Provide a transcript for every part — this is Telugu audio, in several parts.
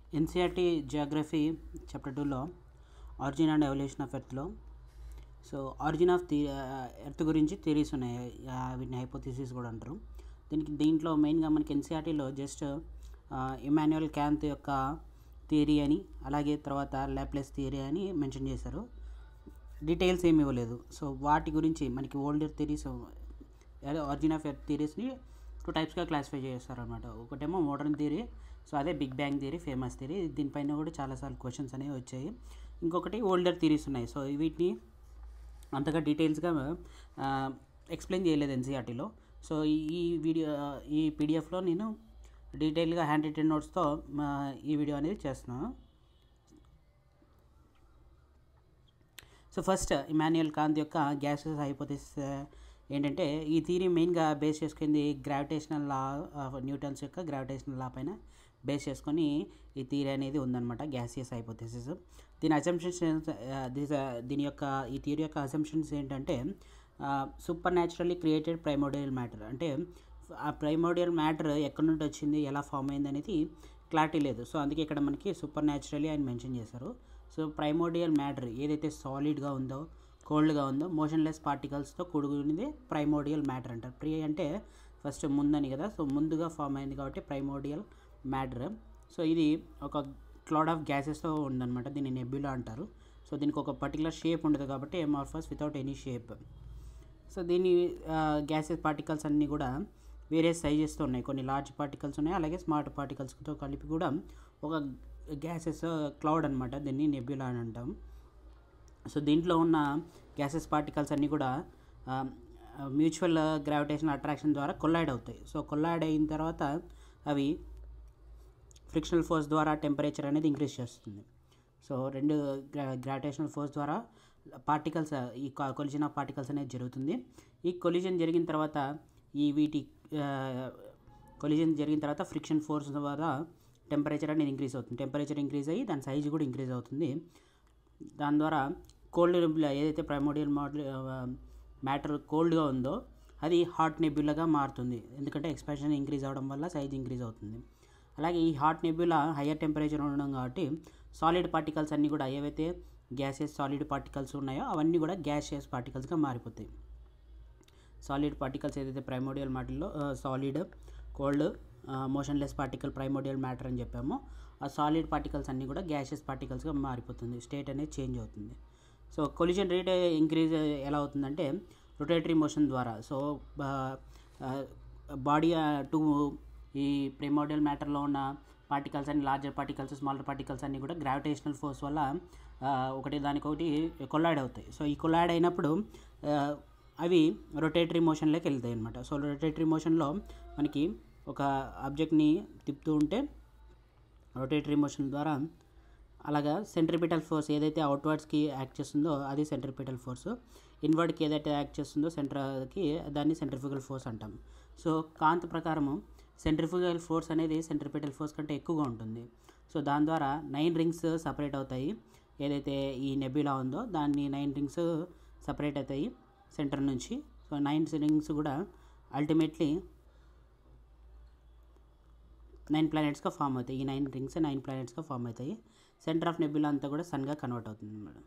ఎన్సీఆర్టీ జియోగ్రఫీ చాప్టర్ టూలో ఆరిజిన్ అండ్ ఎవల్యూషన్ ఆఫ్ ఎర్త్లో so origin of the earth గురించి థియరీస్ ఉన్నాయి ఆ, వీటిని హైపోథిసిస్ కూడా అంటారు దీనికి దీంట్లో మెయిన్గా మనకి ఎన్సీఆర్టీలో జస్ట్ ఇమాన్యుయల్ క్యాంత్ యొక్క థియరీ అని అలాగే తర్వాత ల్యాప్లెస్ థియరీ అని మెన్షన్ చేశారు డీటెయిల్స్ ఏమి ఇవ్వలేదు సో వాటి గురించి మనకి ఓల్డర్ థియరీస్ అదే ఆరిజిన్ ఆఫ్ ఎర్త్ థియరీస్ని టూ టైప్స్గా క్లాసిఫై చేస్తారు అనమాట ఒకటేమో మోడర్న్ థియరీ సో అదే big bang theory famous theory దీనిపైన కూడా చాలాసార్లు క్వశ్చన్స్ అనేవి వచ్చాయి ఇంకొకటి ఓల్డర్ థియరీస్ ఉన్నాయి సో వీటిని అంతగా డీటెయిల్స్గా ఎక్స్ప్లెయిన్ చేయలేదు ఎన్సీఆర్టీలో సో ఈ వీడియో ఈ పీడిఎఫ్లో నేను డీటెయిల్గా హ్యాండ్ రిటెన్ నోట్స్తో ఈ వీడియో అనేది చేస్తున్నాను సో ఫస్ట్ ఇమాన్యుయల్ కాంత్ యొక్క గ్యాసెస్ హైపోథిసిస్ ఏంటంటే ఈ థీరీ మెయిన్గా బేస్ చేసుకుంది గ్రావిటేషనల్ లా న్యూటన్స్ యొక్క గ్రావిటేషనల్ లా పైన బేస్ చేసుకొని ఈ థీరీ అనేది ఉందన్నమాట గ్యాసియస్ హైపోథిసిస్ దీని అసంప్షన్స్ దీని యొక్క ఈ థియరీ యొక్క అసంప్షన్స్ ఏంటంటే super naturally created primordial matter అంటే ఆ ప్రైమోడియల్ మ్యాటర్ ఎక్కడి నుండి వచ్చింది ఎలా ఫామ్ అయింది అనేది క్లారిటీ లేదు సో అందుకే ఇక్కడ మనకి సూపర్ న్యాచురల్లీ ఆయన మెన్షన్ చేశారు సో ప్రైమోడియల్ మ్యాటర్ ఏదైతే సాలిడ్గా ఉందో కోల్డ్గా ఉందో మోషన్లెస్ పార్టికల్స్తో కూడుకునేది ప్రైమోడియల్ మ్యాటర్ అంటారు ప్రీ అంటే ఫస్ట్ ముందని కదా సో ముందుగా ఫామ్ అయింది కాబట్టి ప్రైమోడియల్ మ్యాటర్ సో ఇది ఒక క్లౌడ్ ఆఫ్ గ్యాసెస్తో ఉందన్నమాట దీన్ని నెబ్యులా అంటారు సో దీనికి ఒక పర్టికులర్ షేప్ ఉండదు కాబట్టి amorphous without any shape so దీని గ్యాసెస్ పార్టికల్స్ అన్నీ కూడా వేరే సైజెస్తో ఉన్నాయి కొన్ని లార్జ్ పార్టికల్స్ ఉన్నాయి అలాగే స్మార్ట్ పార్టికల్స్తో కలిపి కూడా ఒక గ్యాసెస్ క్లౌడ్ అనమాట దీన్ని నెబ్యులా అని అంటాం సో దీంట్లో ఉన్న గ్యాసెస్ పార్టికల్స్ అన్నీ కూడా మ్యూచువల్ గ్రావిటేషన్ అట్రాక్షన్ ద్వారా కొల్లాయిడ్ అవుతాయి సో కొల్లాయిడ్ అయిన తర్వాత అవి ఫ్రిక్షనల్ ఫోర్స్ ద్వారా టెంపరేచర్ అనేది ఇంక్రీజ్ చేస్తుంది సో రెండు గ్రావిటేషనల్ ఫోర్స్ ద్వారా పార్టికల్స్ ఈ కొలిజన్ ఆఫ్ పార్టికల్స్ అనేది జరుగుతుంది ఈ కొలిజన్ జరిగిన తర్వాత ఈ వీటి కొలిజన్ జరిగిన తర్వాత ఫ్రిక్షన్ ఫోర్స్ ద్వారా టెంపరేచర్ అనేది ఇంక్రీజ్ అవుతుంది టెంపరేచర్ ఇంక్రీజ్ అయ్యి దాని సైజు కూడా ఇంక్రీజ్ అవుతుంది దాని ద్వారా కోల్డ్ నెబ్యులా ఏదైతే ప్రైమోడియల్ మోడల్ మ్యాటర్ కోల్డ్గా ఉందో అది హాట్ నెబ్యులాగా మారుతుంది ఎందుకంటే ఎక్స్పాన్షన్ ఇంక్రీజ్ అవ్వడం వల్ల సైజ్ ఇంక్రీజ్ అవుతుంది అలాగే ఈ హాట్ నెబ్యులా హయ్యర్ టెంపరేచర్ ఉండడం కాబట్టి సాలిడ్ పార్టికల్స్ అన్నీ కూడా ఏవైతే గ్యాసెస్ సాలిడ్ పార్టికల్స్ ఉన్నాయో అవన్నీ కూడా గ్యాసియస్ పార్టికల్స్గా మారిపోతాయి సాలిడ్ పార్టికల్స్ ఏదైతే ప్రైమోడియల్ మ్యాటర్లో solid cold motionless particle primordial matter అని చెప్పామో ఆ సాలిడ్ పార్టికల్స్ అన్నీ కూడా గ్యాషియస్ పార్టికల్స్గా మారిపోతుంది స్టేట్ అనేది చేంజ్ అవుతుంది సో కొలిజన్ రేట్ ఇంక్రీజ్ ఎలా అవుతుందంటే రొటేటరీ మోషన్ ద్వారా సో బాడీ టు ఈ ప్రిమోడియల్ మ్యాటర్లో ఉన్న పార్టికల్స్ అన్ని లార్జర్ పార్టికల్స్ స్మాలర్ పార్టికల్స్ అన్నీ కూడా గ్రావిటేషనల్ ఫోర్స్ వల్ల ఒకటి దానికొకటి కొల్లాడ్ అవుతాయి సో ఈ కొల్లాడ్ అయినప్పుడు అవి రొటేటరీ మోషన్లోకి వెళ్తాయి అనమాట సో రొటేటరీ మోషన్లో మనకి ఒక ఆబ్జెక్ట్ని తిప్పుతూ ఉంటే రొటేటరీ మోషన్ ద్వారా అలాగా సెంట్రిపిటల్ ఫోర్స్ ఏదైతే అవుట్వర్డ్స్కి యాక్ట్ చేస్తుందో అది సెంట్రిపిటల్ ఫోర్స్ ఇన్వర్డ్కి ఏదైతే యాక్ట్ చేస్తుందో సెంటర్కి దాన్ని సెంట్రిఫికల్ ఫోర్స్ అంటాం సో కాంత్ ప్రకారము సెంట్రిఫికల్ ఫోర్స్ అనేది సెంట్రిపిటల్ ఫోర్స్ కంటే ఎక్కువగా ఉంటుంది సో దాని ద్వారా నైన్ రింగ్స్ సపరేట్ అవుతాయి ఏదైతే ఈ నెబ్యులా ఉందో దాన్ని నైన్ రింగ్స్ సపరేట్ అవుతాయి సెంటర్ నుంచి సో నైన్ రింగ్స్ కూడా అల్టిమేట్లీ నైన్ ప్లానెట్స్గా ఫామ్ అవుతాయి ఈ నైన్ రింగ్స్ నైన్ ప్లానెట్స్గా ఫామ్ అవుతాయి సెంటర్ ఆఫ్ నెబ్యులా అంతా కూడా సన్గా కన్వర్ట్ అవుతుంది madam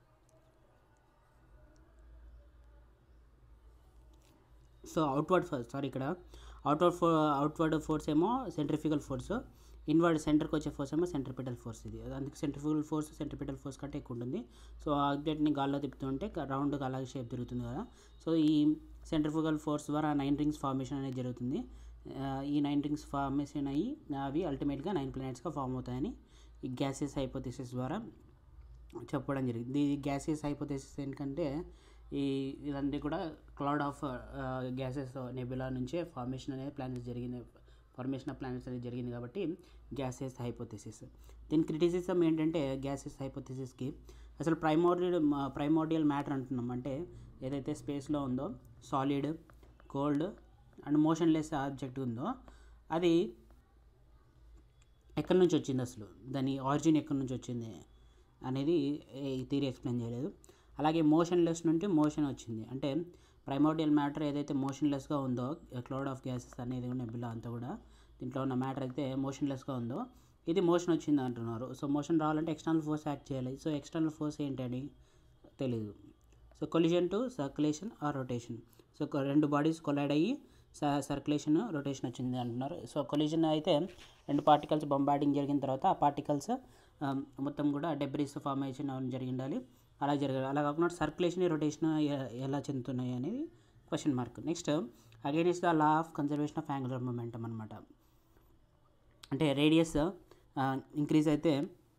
so outward force sorry ఇక్కడ అవుట్వర్డ్ ఫో అవుట్వర్డ్ ఫోర్స్ ఏమో సెంట్రిఫికల్ ఫోర్స్ ఇన్వర్డ్ సెంటర్కి వచ్చే ఫోర్స్ ఏమో సెంట్రిపిటల్ ఫోర్స్ ఇది అందుకే సెంట్రిఫికల్ ఫోర్స్ సెంట్రిపిటల్ ఫోర్స్ కంటే ఎక్కువ ఉంటుంది సో ఆబ్జెక్ట్ని గాల్లో తిప్పుతుంటే రౌండ్గా అలాగే షేప్ తిరుగుతుంది కదా సో ఈ సెంట్రిఫికల్ ఫోర్స్ ద్వారా నైన్ రింగ్స్ ఫార్మేషన్ అనేది జరుగుతుంది ఈ నైన్ రింగ్స్ ఫార్మేషన్ అయ్యి అవి అల్టిమేట్గా నైన్ ప్లానెట్స్గా ఫామ్ అవుతాయని ఈ గ్యాసెస్ హైపోథిసిస్ ద్వారా చెప్పడం జరిగింది ఈ గ్యాసెస్ హైపోథిసిస్ ఏంటంటే ఈ ఇదంతా కూడా క్లౌడ్ ఆఫ్ గ్యాసెస్ నెబులా నుంచే ఫార్మేషన్ అనేది ప్లానెట్స్ జరిగింది ఫార్మేషన్ ఆఫ్ ప్లానెట్స్ అనేది జరిగింది కాబట్టి గ్యాసెస్ హైపోథిసిస్ దీని క్రిటిసిజం ఏంటంటే గ్యాసెస్ హైపోథిసిస్కి అసలు ప్రైమోడియల్ ప్రైమోడియల్ మ్యాటర్ అంటున్నాం అంటే ఏదైతే స్పేస్లో ఉందో solid cold and motionless object ఉందో అది ఎక్కడి నుంచి వచ్చింది అసలు దాని ఆరిజిన్ ఎక్కడి నుంచి వచ్చింది అనేది ఈ థీరీ ఎక్స్ప్లెయిన్ చేయలేదు అలాగే మోషన్లెస్ నుండి మోషన్ వచ్చింది అంటే ప్రైమోడియల్ మ్యాటర్ ఏదైతే మోషన్లెస్గా ఉందో క్లౌడ్ ఆఫ్ గ్యాసెస్ అనేది నెబులా అంతా కూడా దీంట్లో ఉన్న మ్యాటర్ అయితే మోషన్లెస్గా ఉందో ఇది మోషన్ వచ్చింది అంటున్నారు సో మోషన్ రావాలంటే ఎక్స్టర్నల్ ఫోర్స్ యాక్ట్ చేయాలి సో ఎక్స్టర్నల్ ఫోర్స్ ఏంటని తెలియదు so collision to circulation or rotation so కొ- రెండు బాడీస్ కొలైడ్ అయ్యి సర్క్యులేషన్ రొటేషన్ వచ్చింది అంటున్నారు సో కొలిజన్ అయితే రెండు పార్టికల్స్ బొంబార్డింగ్ జరిగిన తర్వాత ఆ పార్టికల్స్ మొత్తం కూడా డెబ్రీస్ ఫార్మేషన్ జరిగి ఉండాలి అలా జరగాలి అలా కాకుండా సర్క్యులేషన్ రొటేషన్ ఎలా చెందుతున్నాయి అనేది question mark next again is the law of conservation of angular momentum అనమాట అంటే రేడియస్ ఇంక్రీజ్ అయితే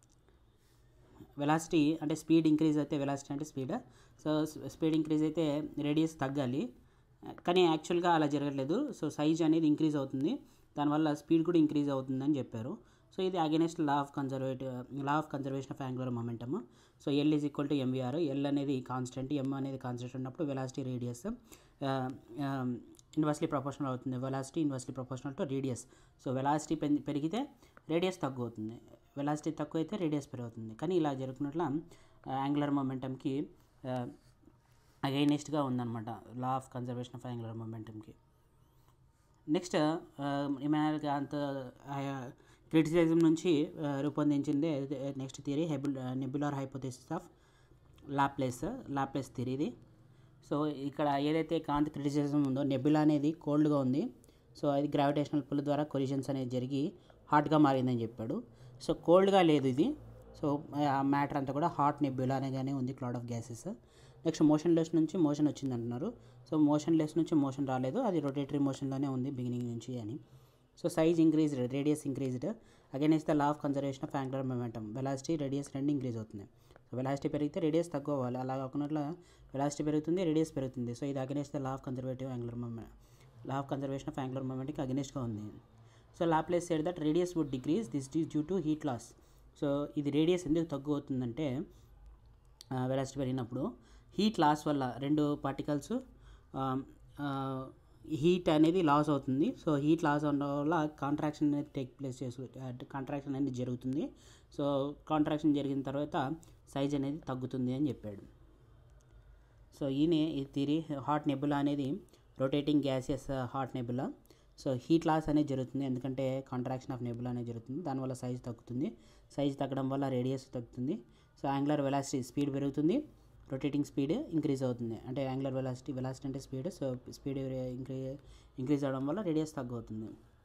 వెలాసిటీ అంటే స్పీడ్ ఇంక్రీజ్ అయితే వెలాసిటీ అంటే స్పీడ్ సో స్పీడ్ ఇంక్రీజ్ అయితే రేడియస్ తగ్గాలి కానీ యాక్చువల్గా అలా జరగట్లేదు సో సైజ్ అనేది ఇంక్రీజ్ అవుతుంది దానివల్ల స్పీడ్ కూడా ఇంక్రీజ్ అవుతుందని చెప్పారు సో ఇది against law of conservative law of conservation of angular momentum so L is equal to MVR L అనేది కాన్స్టెంట్ ఎం అనేది కాన్స్టెంట్ ఉన్నప్పుడు వెలాసిటీ రేడియస్ ఇన్వర్స్లీ ప్రపోర్షనల్ అవుతుంది velocity inversely proportional to radius so velocity పెరిగితే రేడియస్ తక్కువ అవుతుంది వెలాసిటీ తక్కువ అయితే రేడియస్ పెరుగుతుంది కానీ ఇలా జరుగుతున్నట్ల యాంగులర్ మొమెంటమ్కి అగైనెస్ట్గా ఉందన్నమాట law of conservation of angular మొమెంటమ్కి నెక్స్ట్ ఏమైనా అంత క్రిటిసిజం నుంచి ఆ, రూపొందించింది నెక్స్ట్ థియరీ హెబుల్ nebular hypothesis of Laplace Laplace theory ఇది సో ఇక్కడ ఏదైతే కాంతి క్రిటిసిజం ఉందో నెబులా అనేది కోల్డ్గా ఉంది సో అది గ్రావిటేషనల్ పుల్ ద్వారా కొలిజన్స్ అనేది జరిగి హాట్గా మారిందని చెప్పాడు సో కోల్డ్గా లేదు ఇది సో ఆ మ్యాటర్ అంతా కూడా హాట్ నెబ్యులా అనేగానే ఉంది cloud of gases next motionless నుంచి మోషన్ వచ్చింది అంటున్నారు సో మోషన్ లెస్ నుంచి మోషన్ రాలేదు అది రొటేటరీ మోషన్లోనే ఉంది బిగినింగ్ నుంచి అని so size increased radius increased again is the law of conservation of angular momentum velocity radius రెండు ఇంక్రీజ్ అవుతుంది సో వెలాసిటీ పెరిగితే రేడియస్ తక్కువ అవ్వాలి అలా కాకుండా వెలాసిటీ పెరుగుతుంది రేడియస్ పెరుగుతుంది సో ఇది against the law of conservative angular moment law of conservation of angular మూమెంట్కి అగెనెస్ట్గా ఉంది so Laplace said that radius would decrease this is due to heat loss so ఇది రేడియస్ ఎందుకు తక్కువ అవుతుందంటే వెలాసిటీ పెరిగినప్పుడు హీట్ లాస్ వల్ల రెండు పార్టికల్స్ హీట్ అనేది లాస్ అవుతుంది సో హీట్ లాస్ అవడం వల్ల కాంట్రాక్షన్ అనేది టేక్ ప్లేస్ చేసు కాంట్రాక్షన్ అనేది జరుగుతుంది సో కాంట్రాక్షన్ జరిగిన తర్వాత సైజ్ అనేది తగ్గుతుంది అని చెప్పాడు సో ఈయన ఈ థిరీ హాట్ నెబులా అనేది rotating gases hot nebula so heat loss అనేది జరుగుతుంది ఎందుకంటే కాంట్రాక్షన్ ఆఫ్ నెబులా అనేది జరుగుతుంది దానివల్ల సైజ్ తగ్గుతుంది సైజ్ తగ్గడం వల్ల రేడియస్ తగ్గుతుంది సో యాంగులర్ వెలాసిటీ స్పీడ్ పెరుగుతుంది రొటేటింగ్ స్పీడ్ ఇంక్రీజ్ అవుతుంది అంటే యాంగులర్ వెలాసిటీ వెలాసిటీ అంటే స్పీడ్ సో స్పీడ్ ఇంక్రీ ఇంక్రీజ్ అవడం వల్ల రేడియస్ తగ్గుతుంది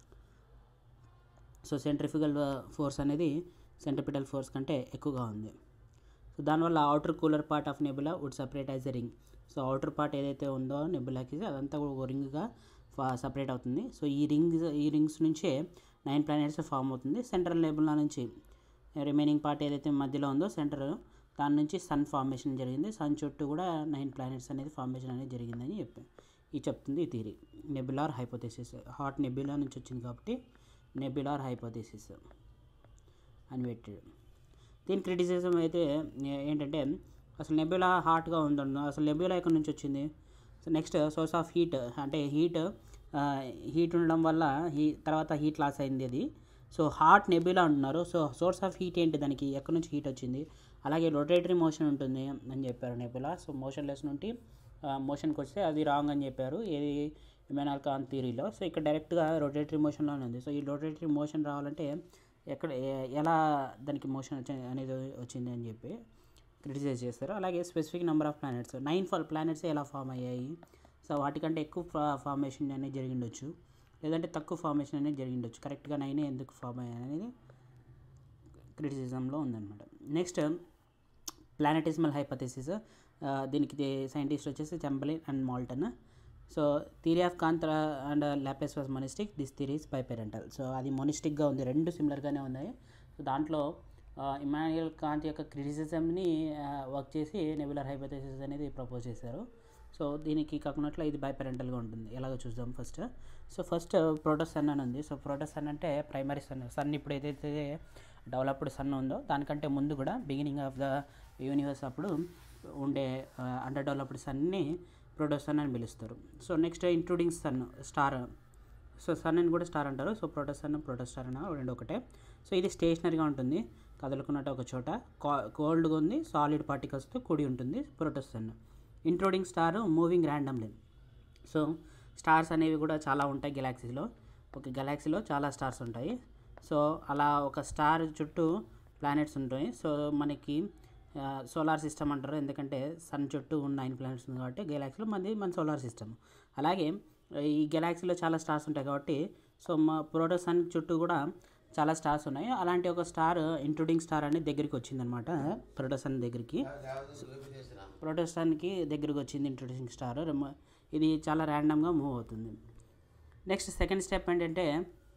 సో సెంట్రిఫికల్ ఫోర్స్ అనేది సెంట్రిపిటల్ ఫోర్స్ కంటే ఎక్కువగా ఉంది సో దానివల్ల outer cooler part of nebula would separate as a ring so outer part ఏదైతే ఉందో నెబులాకి అదంతా కూడా ఒక రింగ్గా సపరేట్ అవుతుంది సో ఈ రింగ్స్ ఈ రింగ్స్ నుంచే నైన్ ప్లానెట్స్ ఫామ్ అవుతుంది సెంట్రల్ నెబులా నుంచి రిమైనింగ్ పార్ట్ ఏదైతే మధ్యలో ఉందో సెంటర్ దాని నుంచి సన్ ఫార్మేషన్ జరిగింది సన్ చుట్టూ కూడా నైన్ ప్లానెట్స్ అనేది ఫార్మేషన్ అనేది జరిగిందని చెప్పి ఇది చెప్తుంది ఈ theory nebular hypothesis hot nebula నుంచి వచ్చింది కాబట్టి నెబులార్ హైపోథెసిస్ అని పెట్టాడు దీని క్రిటిసిజం అయితే ఏ- ఏంటంటే అసలు నెబ్యులా హాట్గా ఉందన్న అసలు నెబ్యులా ఎక్కడి నుంచి వచ్చింది so next source of heat అంటే హీట్ హీట్ ఉండడం వల్ల హీ తర్వాత హీట్ లాస్ అయింది అది సో హాట్ నెబ్యులా అంటున్నారు సో సోర్స్ ఆఫ్ హీట్ ఏంటి దానికి ఎక్కడి నుంచి హీట్ వచ్చింది అలాగే రొటేటరీ మోషన్ ఉంటుంది అని చెప్పారు నెబ్యులా సో మోషన్లెస్ నుండి మోషన్కి వస్తే అది రాంగ్ అని చెప్పారు ఏది ఇమానాల్ ఖాన్ థియరీలో సో ఇక్కడ డైరెక్ట్గా రొటేటరీ మోషన్లోనే ఉంది సో ఈ రొటేటరీ మోషన్ రావాలంటే ఎక్కడ ఏ- ఎలా దానికి మోషన్ వచ్చి అనేది వచ్చింది అని చెప్పి క్రిటిసైజ్ చేస్తారు అలాగే specific number of planets nine fall planets ఎలా ఫామ్ అయ్యాయి సో వాటికంటే ఎక్కువ ఫా- ఫార్మేషన్ అనేది జరిగిండొచ్చు లేదంటే తక్కువ ఫార్మేషన్ అనేది జరిగిండొచ్చు కరెక్ట్గా నైనే ఎందుకు ఫామ్ అయ్యాయి అనేది క్రిటిసిజంలో ఉందన్నమాట నెక్స్ట్ ప్లానెటిస్మల్ హైపథెసిస్ దీనికి సైంటిస్ట్ వచ్చేసి Chamberlin and Moulton so theory of Kant and Laplace was monistic this theories biparental so అది మొనిస్టిక్గా ఉంది రెండు సిమిలర్గానే ఉన్నాయి సో దాంట్లో ఇమాన్యుయల్ కాంత్ యొక్క క్రిటిసిజంని వర్క్ చేసి నెబులర్ హైపోథెసిస్ అనేది ప్రపోజ్ చేశారు సో దీనికి కాకున్నట్లు ఇది బై పెరెంటల్గా ఉంటుంది ఎలాగో చూద్దాం first so first protosun అని ఉంది సో ప్రోటోస్ సన్ అంటే ప్రైమరీ సన్ సన్ ఇప్పుడు ఏదైతే డెవలప్డ్ సన్ ఉందో దానికంటే ముందు కూడా బిగినింగ్ ఆఫ్ ద యూనివర్స్ అప్పుడు ఉండే అండర్ డెవలప్డ్ సన్ని ప్రోటోస్ సన్ అని పిలుస్తారు so next including sun star so sun అని కూడా స్టార్ అంటారు so protosun protostar అన్న రెండు ఒకటే సో ఇది స్టేషనరీగా ఉంటుంది కదులుకున్నట్టు ఒక చోట కోల్డ్గా ఉంది సాలిడ్ పార్టికల్స్తో కూడి ఉంటుంది protosun including star moving randomly so stars అనేవి కూడా చాలా ఉంటాయి గెలాక్సీలో ఒక గెలాక్సీలో చాలా స్టార్స్ ఉంటాయి సో అలా ఒక స్టార్ చుట్టూ ప్లానెట్స్ ఉంటాయి సో మనకి సోలార్ సిస్టమ్ అంటారు ఎందుకంటే సన్ చుట్టూ ఉన్న నైన్ ప్లానెట్స్ ఉంది కాబట్టి గెలాక్సీలో మనది మన సోలార్ సిస్టమ్ అలాగే ఈ గెలాక్సీలో చాలా స్టార్స్ ఉంటాయి కాబట్టి సో మా ప్రోటోసన్ చుట్టూ కూడా చాలా స్టార్స్ ఉన్నాయి అలాంటి ఒక స్టార్ ఇంట్రూడింగ్ స్టార్ అనేది దగ్గరికి వచ్చిందనమాట ప్రోటోసన్ దగ్గరికి ప్రోటోస్టాన్కి దగ్గరికి వచ్చింది ఇంట్రొడ్యూసింగ్ స్టార్ రెమ- ఇది చాలా ర్యాండమ్గా మూవ్ అవుతుంది నెక్స్ట్ సెకండ్ స్టెప్ ఏంటంటే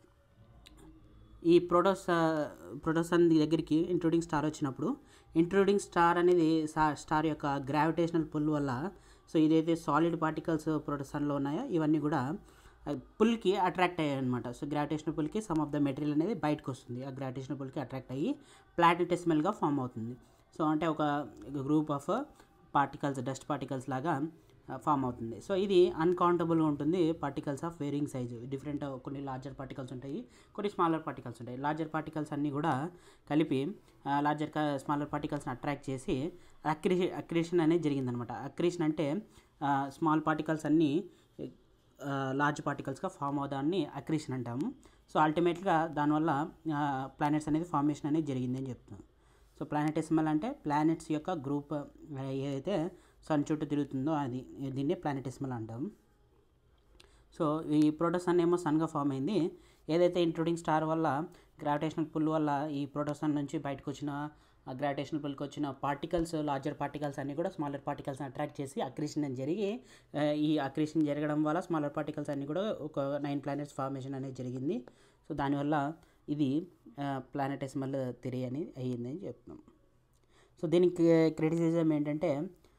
ఈ ప్రోటోస్ ప్రోటోసన్ దగ్గరికి ఇంట్రూడింగ్ స్టార్ వచ్చినప్పుడు ఇంట్రూడింగ్ స్టార్ అనేది సా- స్టార్ యొక్క గ్రావిటేషనల్ పుల్ వల్ల సో ఇదైతే సాలిడ్ పార్టికల్స్ ప్రోటోసన్లో ఉన్నాయో ఇవన్నీ కూడా పుల్కి అట్రాక్ట్ అయ్యాయి అనమాట సో గ్రావిటేషనల్ పుల్కి సమ్ ఆఫ్ ద మెటీరియల్ అనేది బయటకు వస్తుంది ఆ గ్రావిటేషనల్ పుల్కి అట్రాక్ట్ అయ్యి ప్లాటిటెస్మల్గా ఫామ్ అవుతుంది సో అంటే ఒక group of particles dust particles లాగా ఫామ్ అవుతుంది సో ఇది అన్కౌంటబుల్గా ఉంటుంది particles of varying size different కొన్ని లార్జర్ పార్టికల్స్ ఉంటాయి కొన్ని స్మాలర్ పార్టికల్స్ ఉంటాయి లార్జర్ పార్టికల్స్ అన్నీ కూడా కలిపి లార్జర్ స్మాలర్ పార్టికల్స్ని అట్రాక్ట్ చేసి అక్రి అక్రిషన్ అనేది జరిగిందనమాట అక్రిషన్ అంటే స్మాల్ పార్టికల్స్ అన్నీ లార్జ్ పార్టికల్స్గా ఫామ్ అవుదాన్ని అక్రిషన్ అంటాము సో అల్టిమేట్గా దానివల్ల ప్లానెట్స్ అనేది ఫార్మేషన్ అనేది జరిగింది అని చెప్తున్నాం సో ప్లానెటెసిమల్ అంటే ప్లానెట్స్ యొక్క గ్రూప్ ఏదైతే సన్ చుట్టూ తిరుగుతుందో అది దీన్ని ప్లానెటెసిమల్ అంటాం సో ఈ ప్రోటోసన్ ఏమో సన్గా ఫామ్ అయింది ఏదైతే ఇంట్రూడింగ్ స్టార్ వల్ల గ్రావిటేషనల్ పుల్ వల్ల ఈ ప్రోటోసన్ నుంచి బయటకు వచ్చిన ఆ గ్రావిటేషనల్ పుల్కి వచ్చిన పార్టికల్స్ లార్జర్ పార్టికల్స్ అన్నీ కూడా స్మాలర్ పార్టికల్స్ని అట్రాక్ట్ చేసి అక్రిషన్ అని జరిగి ఆ, ఈ అక్రిషన్ జరగడం వల్ల స్మాలర్ పార్టికల్స్ అన్నీ కూడా ఒక నైన్ ప్లానెట్స్ ఫార్మేషన్ అనేది జరిగింది సో దానివల్ల ఇది ప్లానెటెసిమల్ థిరీ అనేది అయ్యింది అని చెప్తున్నాం సో దీనికి క్రిటిసిజం ఏంటంటే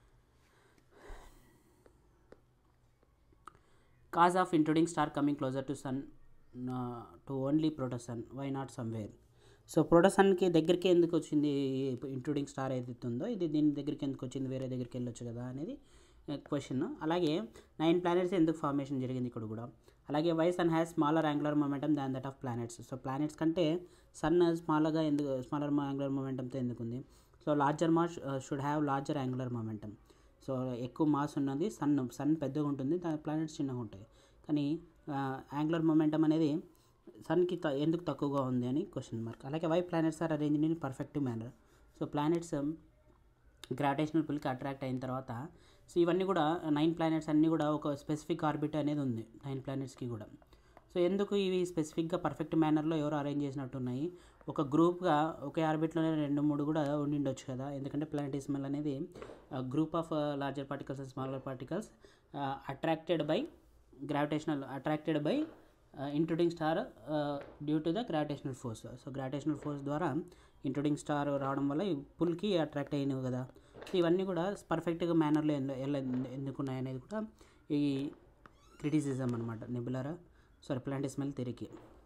cause of intruding star coming closer to sun uh, to only protosun why not somewhere so ప్రోటోసన్కి దగ్గరికి ఎందుకు వచ్చింది ఇంట్రూడింగ్ స్టార్ ఏదైతే ఉందో ఇది దీని దగ్గరికి ఎందుకు వచ్చింది వేరే దగ్గరికి వెళ్ళొచ్చు కదా అనేది క్వశ్చన్ అలాగే నైన్ ప్లానెట్స్ ఎందుకు ఫార్మేషన్ జరిగింది ఇక్కడ కూడా అలాగే why sun has smaller angular momentum than that of planets so planets కంటే సన్ స్మాల్గా ఎందుకు స్మాలర్ యాంగులర్ మొమెంటంతో ఎందుకు ఉంది so larger mass should have larger angular momentum so ఎక్కువ మాస్ ఉన్నది సన్ సన్ పెద్దగా ఉంటుంది దాని ప్లానెట్స్ చిన్నగా ఉంటాయి కానీ యాంగులర్ మొమెంటం అనేది సన్కి త ఎందుకు తక్కువగా ఉంది అని క్వశ్చన్ మార్క్ అలాగే why planets are arrange in perfect manner so planets gravitational పుల్కి అట్రాక్ట్ అయిన తర్వాత సో ఇవన్నీ కూడా నైన్ ప్లానెట్స్ అన్నీ కూడా ఒక స్పెసిఫిక్ ఆర్బిట్ అనేది ఉంది నైన్ ప్లానెట్స్కి కూడా సో ఎందుకు ఇవి స్పెసిఫిక్గా పర్ఫెక్ట్ మేనర్లో ఎవరు అరేంజ్ చేసినట్టు ఉన్నాయి ఒక గ్రూప్గా ఒకే ఆర్బిట్లోనే రెండు మూడు కూడా ఉండిండొచ్చు కదా ఎందుకంటే ప్లానెటిస్మల్ అనేది group of larger particles and smaller particles attracted by gravitational attracted by intruding star due to the gravitational force so gravitational force ద్వారా ఇంట్రూడింగ్ స్టార్ రావడం వల్ల ఈ పుల్కి అట్రాక్ట్ అయినవి కదా సో ఇవన్నీ కూడా పర్ఫెక్ట్గా మేనర్లో ఎలా ఎందుకున్నాయి అనేది కూడా ఈ క్రిటిసిజం అనమాట నెబులరా సారీ ప్లాంటిస్మెల్ థెరీకి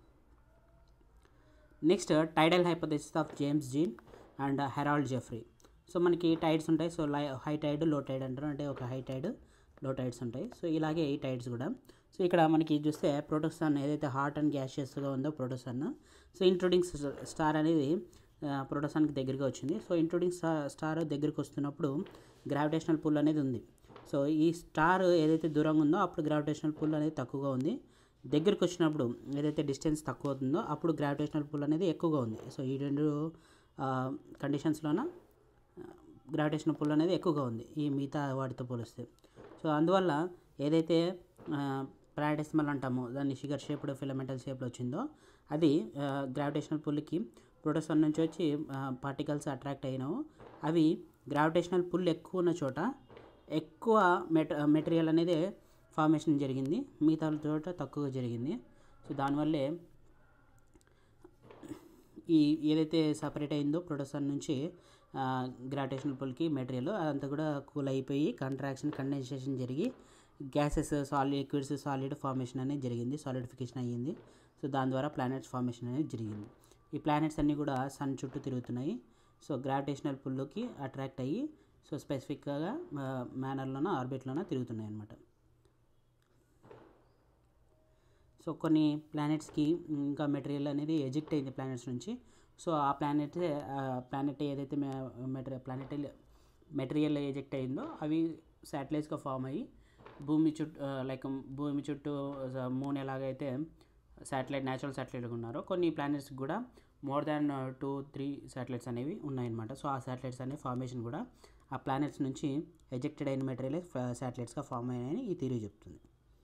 next tidal hypothesis of James Jean and Harold Jeffrey so మనకి టైడ్స్ ఉంటాయి సో లై హై టైడ్ లో టైడ్ అంటారు అంటే ఒక హై టైడ్ లో టైడ్స్ ఉంటాయి సో ఇలాగే ఈ టైడ్స్ కూడా సో ఇక్కడ మనకి చూస్తే ప్రోటోసన్ ఏదైతే హాట్ అండ్ గ్యాషియస్గా ఉందో ప్రోటోసన్ సో ఇంట్రూడింగ్ స్టార్ అనేది ప్రోటోసన్కి దగ్గరగా వచ్చింది సో ఇంట్రూడింగ్ స్టార్ దగ్గరికి వస్తున్నప్పుడు గ్రావిటేషనల్ పుల్ అనేది ఉంది సో ఈ స్టార్ ఏదైతే దూరంగా ఉందో అప్పుడు గ్రావిటేషనల్ పుల్ అనేది తక్కువగా ఉంది దగ్గరికి వచ్చినప్పుడు ఏదైతే డిస్టెన్స్ తక్కువ అవుతుందో అప్పుడు గ్రావిటేషనల్ పుల్ అనేది ఎక్కువగా ఉంది సో ఈ రెండు కండిషన్స్లోన గ్రావిటేషనల్ పుల్ అనేది ఎక్కువగా ఉంది ఈ మిగతా వాటితో పోలిస్తే సో అందువల్ల ఏదైతే ప్రాడెస్మల్ అంటామో దాన్ని షుగర్ షేప్డ్ ఫిలమెంటల్ షేప్లో వచ్చిందో అది గ్రావిటేషనల్ పుల్కి ప్రోటోసన్ నుంచి వచ్చి పార్టికల్స్ అట్రాక్ట్ అయినావు అవి గ్రావిటేషనల్ పుల్ ఎక్కువ ఉన్న చోట ఎక్కువ మెట మెటీరియల్ అనేది ఫార్మేషన్ జరిగింది మిగతా చోట తక్కువగా జరిగింది సో దానివల్లే ఈ ఏదైతే సపరేట్ అయిందో ప్రొడక్షన్ నుంచి గ్రావిటేషనల్ పుల్కి మెటీరియల్ అదంతా కూడా కూల్ అయిపోయి కంట్రాక్షన్ కండెన్సేషన్ జరిగి gases solid liquids solid formation అనేది జరిగింది సాలిడిఫికేషన్ అయ్యింది సో దాని ద్వారా ప్లానెట్స్ ఫార్మేషన్ అనేది జరిగింది ఈ ప్లానెట్స్ అన్నీ కూడా సన్ చుట్టూ తిరుగుతున్నాయి సో గ్రావిటేషనల్ పుల్లోకి అట్రాక్ట్ అయ్యి సో స్పెసిఫిక్గా మేనర్లోన ఆర్బిట్లోన తిరుగుతున్నాయి అన్నమాట సో కొన్ని ప్లానెట్స్కి ఇంకా మెటీరియల్ అనేది ఎజెక్ట్ అయింది ప్లానెట్స్ నుంచి సో ఆ ప్లానెట్ ప్లానెట్ ఏదైతే మెటీరియల్ ప్లానెట్ మెటీరియల్ ఎజెక్ట్ అయిందో అవి శాటిలైట్స్గా ఫామ్ అయ్యి భూమి చుట్టూ లైక్ భూమి చుట్టూ మూన్ ఎలాగైతే శాటిలైట్ న్యాచురల్ శాటిలైట్ ఉన్నారో కొన్ని ప్లానెట్స్ కూడా more than two three satellites అనేవి ఉన్నాయన్నమాట సో ఆ శాటిలైట్స్ అనే ఫార్మేషన్ కూడా ఆ ప్లానెట్స్ నుంచి ఎజెక్టెడ్ అయిన మెటీరియల్ శాటిలైట్స్గా ఫామ్ అయినాయని ఈ థియరీ చెప్తుంది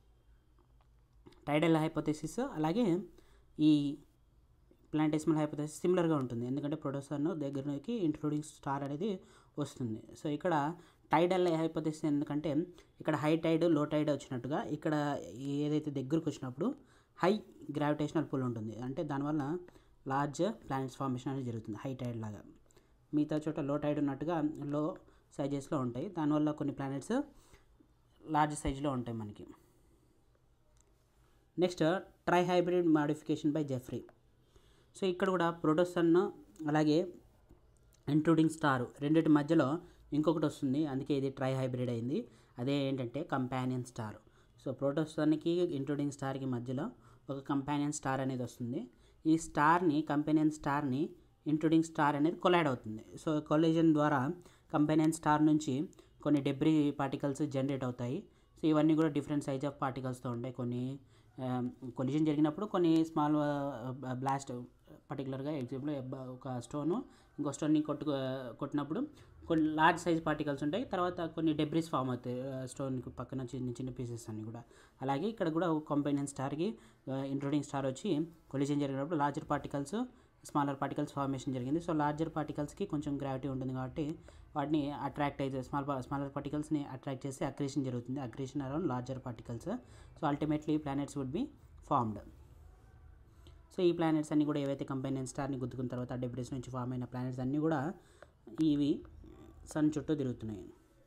టైడల్ హైపోథెసిస్ అలాగే ఈ ప్లాంటేసిమల్ హైపోథెసిస్ సిమిలర్గా ఉంటుంది ఎందుకంటే ప్రొడ్యూసర్ దగ్గరకి ఇంట్రూడింగ్ స్టార్ అనేది వస్తుంది సో ఇక్కడ టైడల్ హైపోథెసిస్ ఎందుకంటే ఇక్కడ హై టైడ్ లో టైడ్ వచ్చినట్టుగా ఇక్కడ ఏదైతే దగ్గరకు వచ్చినప్పుడు హై గ్రావిటేషనల్ పుల్ ఉంటుంది అంటే దానివల్ల లార్జ్ ప్లానెట్స్ ఫార్మేషన్ అనేది జరుగుతుంది హై టైడ్ లాగా మిగతా చోట లో టైడ్ ఉన్నట్టుగా లో సైజెస్లో ఉంటాయి దానివల్ల కొన్ని ప్లానెట్స్ లార్జ్ సైజులో ఉంటాయి మనకి next trihybrid modification by Jeffrey so ఇక్కడ కూడా ప్రోటోసన్ అలాగే ఇంట్రూడింగ్ స్టార్ రెండింటి మధ్యలో ఇంకొకటి వస్తుంది అందుకే ఇది ట్రై హైబ్రిడ్ అయింది అదే ఏంటంటే కంపానియన్ స్టార్ సో ప్రోటోసన్కి ఇంట్రూడింగ్ స్టార్కి మధ్యలో ఒక కంపానియన్ స్టార్ అనేది వస్తుంది ఈ స్టార్ని కంపానియన్ స్టార్ని ఇంట్రూడింగ్ స్టార్ అనేది కొలైడ్ అవుతుంది సో కొలిజన్ ద్వారా కంపానియన్ స్టార్ నుంచి కొన్ని డెబ్రీ పార్టికల్స్ జనరేట్ అవుతాయి సో ఇవన్నీ కూడా డిఫరెంట్ సైజ్ ఆఫ్ పార్టికల్స్తో ఉంటాయి కొన్ని కొలిజన్ జరిగినప్పుడు కొన్ని స్మాల్ బ్లాస్ట్ పర్టికులర్గా ఎగ్జాంపుల్ ఒక స్టోను ఇంకో స్టోన్ని కొట్టు కొట్టినప్పుడు కొన్ని లార్జ్ సైజ్ పార్టికల్స్ ఉంటాయి తర్వాత కొన్ని డెబ్రిస్ ఫామ్ అవుతాయి స్టోన్ పక్కన చిన్న చిన్న పీసెస్ అన్ని కూడా అలాగే ఇక్కడ కూడా కంపెనీ స్టార్కి ఇంట్రూడింగ్ స్టార్ వచ్చి కొలిజన్ జరిగినప్పుడు larger particles smaller particles formation జరిగింది సో లార్జర్ పార్టికల్స్కి కొంచెం గ్రావిటీ ఉంటుంది కాబట్టి వాటిని అట్రాక్ట్ అయితే స్మాల్ స్మాలర్ పార్టికల్స్ని అట్రాక్ట్ చేసి అక్రేషన్ జరుగుతుంది accretion around larger particles so ultimately planets would be formed so ఈ ప్లానెట్స్ అన్నీ కూడా ఏవైతే కంపెనీ స్టార్ని గుద్దుకున్న తర్వాత డెబ్రిస్ నుంచి ఫామ్ అయిన ప్లానెట్స్ అన్నీ కూడా ఇవి సన్ చుట్టూ తిరుగుతున్నాయి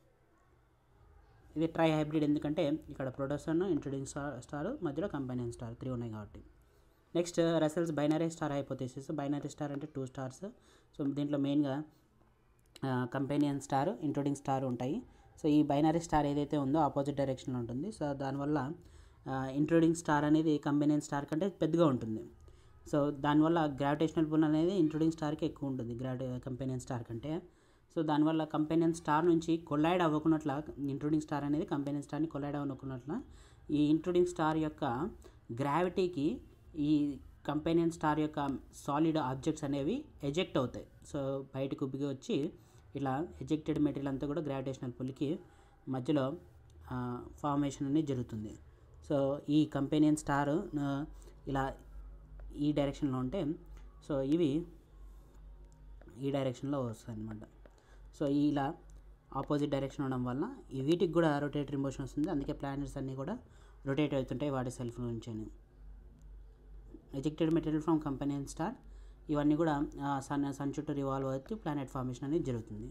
ఇది ట్రై హైబ్రిడ్ ఎందుకంటే ఇక్కడ ప్రొడక్షన్ ఇంట్రొడ్యూస్ స్టార్ స్టార్ మధ్యలో కంపెనీ స్టార్ త్రీ ఉన్నాయి కాబట్టి next Russell's binary star hypothesis binary star అంటే టూ స్టార్స్ సో దీంట్లో మెయిన్గా కంపెనియన్ స్టార్ ఇంట్రొడ్యూసింగ్ స్టార్ ఉంటాయి సో ఈ బైనరీ స్టార్ ఏదైతే ఉందో ఆపోజిట్ డైరెక్షన్లో ఉంటుంది సో దానివల్ల ఇంట్రొడ్యూసింగ్ స్టార్ అనేది కంపెనియన్ స్టార్ కంటే పెద్దగా ఉంటుంది సో దానివల్ల గ్రావిటేషనల్ పుల్ అనేది ఇంట్రొడ్యూసింగ్ స్టార్కి ఎక్కువ ఉంటుంది గ్రావిటీ కంపెనియన్ స్టార్ కంటే సో దానివల్ల కంపెనియన్ స్టార్ నుంచి కొలైడ్ అవ్వకున్నట్ల ఇంట్రొడ్యూసింగ్ స్టార్ అనేది కంపెనియన్ స్టార్ని కొలైడ్ అవ్వకున్నట్ల ఈ ఇంట్రొడ్యూసింగ్ స్టార్ యొక్క గ్రావిటీకి ఈ కంపెనియన్ స్టార్ యొక్క సాలిడ్ ఆబ్జెక్ట్స్ అనేవి ఎజెక్ట్ అవుతాయి సో బయటకు ఉబ్బిగి వచ్చి ఇలా ఎజెక్టెడ్ మెటీరియల్ అంతా కూడా గ్రావిటేషనల్ పుల్కి మధ్యలో ఫార్మేషన్ అనేది జరుగుతుంది సో ఈ కంపెనియన్ స్టార్ ఇలా ఈ డైరెక్షన్లో ఉంటే సో ఇవి ఈ డైరెక్షన్లో వస్తాయి అన్నమాట సో ఇలా ఆపోజిట్ డైరెక్షన్ ఉండడం వల్ల ఈ వీటికి కూడా రొటేటరీ మోషన్ వస్తుంది అందుకే ప్లానెట్స్ అన్నీ కూడా రొటేట్ అవుతుంటాయి వాటి సెల్ఫ్ నుంచి ejected material from company star ఇవన్నీ కూడా సన్ సన్ చుట్టూ రివాల్వ్ అవుతూ ప్లానెట్ ఫార్మేషన్ అనేది జరుగుతుంది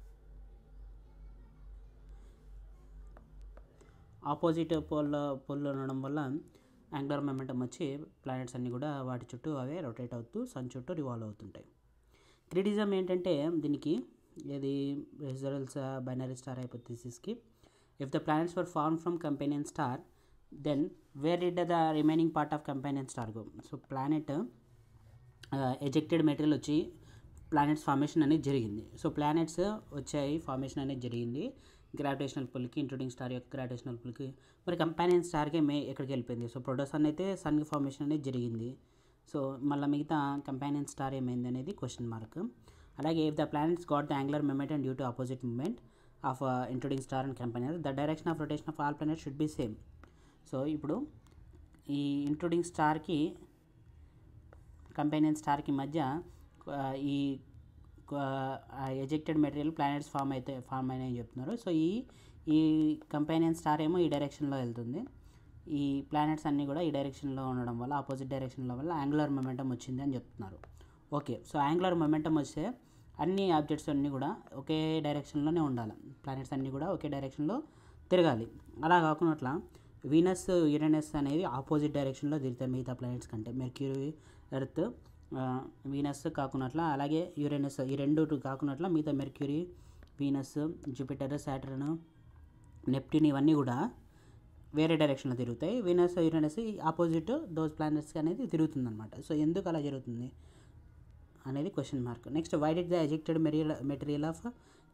ఆపోజిట్ పోల్ పోల్లో ఉండడం వల్ల యాంగులర్ మొమెంటం వచ్చి ప్లానెట్స్ అన్నీ కూడా వాటి చుట్టూ అవే రొటేట్ అవుతూ సన్ చుట్టూ రివాల్వ్ అవుతుంటాయి క్రిటిజం ఏంటంటే దీనికి ఇది రిజల్ట్స్ బైనరీ స్టార్ హైపోథిసిస్కి if the planets were form from companion star then where did the remaining part of companion star go so planet ejected material వచ్చి ప్లానెట్స్ ఫార్మేషన్ అనేది జరిగింది సో ప్లానెట్స్ వచ్చాయి ఫార్మేషన్ అనేది జరిగింది గ్రావిటేషనల్ పుల్కి ఇంట్రూడింగ్ స్టార్ యొక్క గ్రావిటేషనల్ పుల్కి మరి కంపానియన్ స్టార్కి మే ఎక్కడికి వెళ్ళిపోయింది సో ప్రొడక్షన్ అయితే సన్కి ఫార్మేషన్ అనేది జరిగింది సో మళ్ళీ మిగతా కంపానియన్ స్టార్ ఏమైంది అనేది క్వశ్చన్ మార్క్ అలాగే if the planets got the angular moment due to opposite moment of intruding star and company the direction of rotation of all planet should be same so ఇప్పుడు ఈ ఇంట్రూడింగ్ స్టార్కి కంపెనియన్ స్టార్కి మధ్య ఈ ఎజెక్టెడ్ మెటీరియల్ ప్లానెట్స్ ఫామ్ అయితే ఫామ్ అయినాయని చెప్తున్నారు సో ఈ ఈ కంపెనియన్ స్టార్ ఏమో ఈ డైరెక్షన్లో వెళ్తుంది ఈ ప్లానెట్స్ అన్నీ కూడా ఈ డైరెక్షన్లో ఉండడం వల్ల ఆపోజిట్ డైరెక్షన్లో వల్ల యాంగులర్ మొమెంటం వచ్చింది అని చెప్తున్నారు ఓకే సో యాంగులర్ మొమెంటం వస్తే అన్ని ఆబ్జెక్ట్స్ అన్నీ కూడా ఒకే డైరెక్షన్లోనే ఉండాలి ప్లానెట్స్ అన్నీ కూడా ఒకే డైరెక్షన్లో తిరగాలి అలా కాకుండా వీనస్ యురేనస్ అనేవి ఆపోజిట్ డైరెక్షన్లో తిరుగుతాయి మిగతా ప్లానెట్స్ కంటే మెర్క్యూరీ ఎర్త్ వీనస్ కాకున్నట్ల అలాగే యురేనస్ ఈ రెండు కాకున్నట్ల మిగతా Mercury Venus Jupiter Saturn Neptune ఇవన్నీ కూడా వేరే డైరెక్షన్లో తిరుగుతాయి Venus Uranus opposite those planets అనేది తిరుగుతుందన్నమాట సో ఎందుకు అలా జరుగుతుంది అనేది question mark next why did the ejected material material of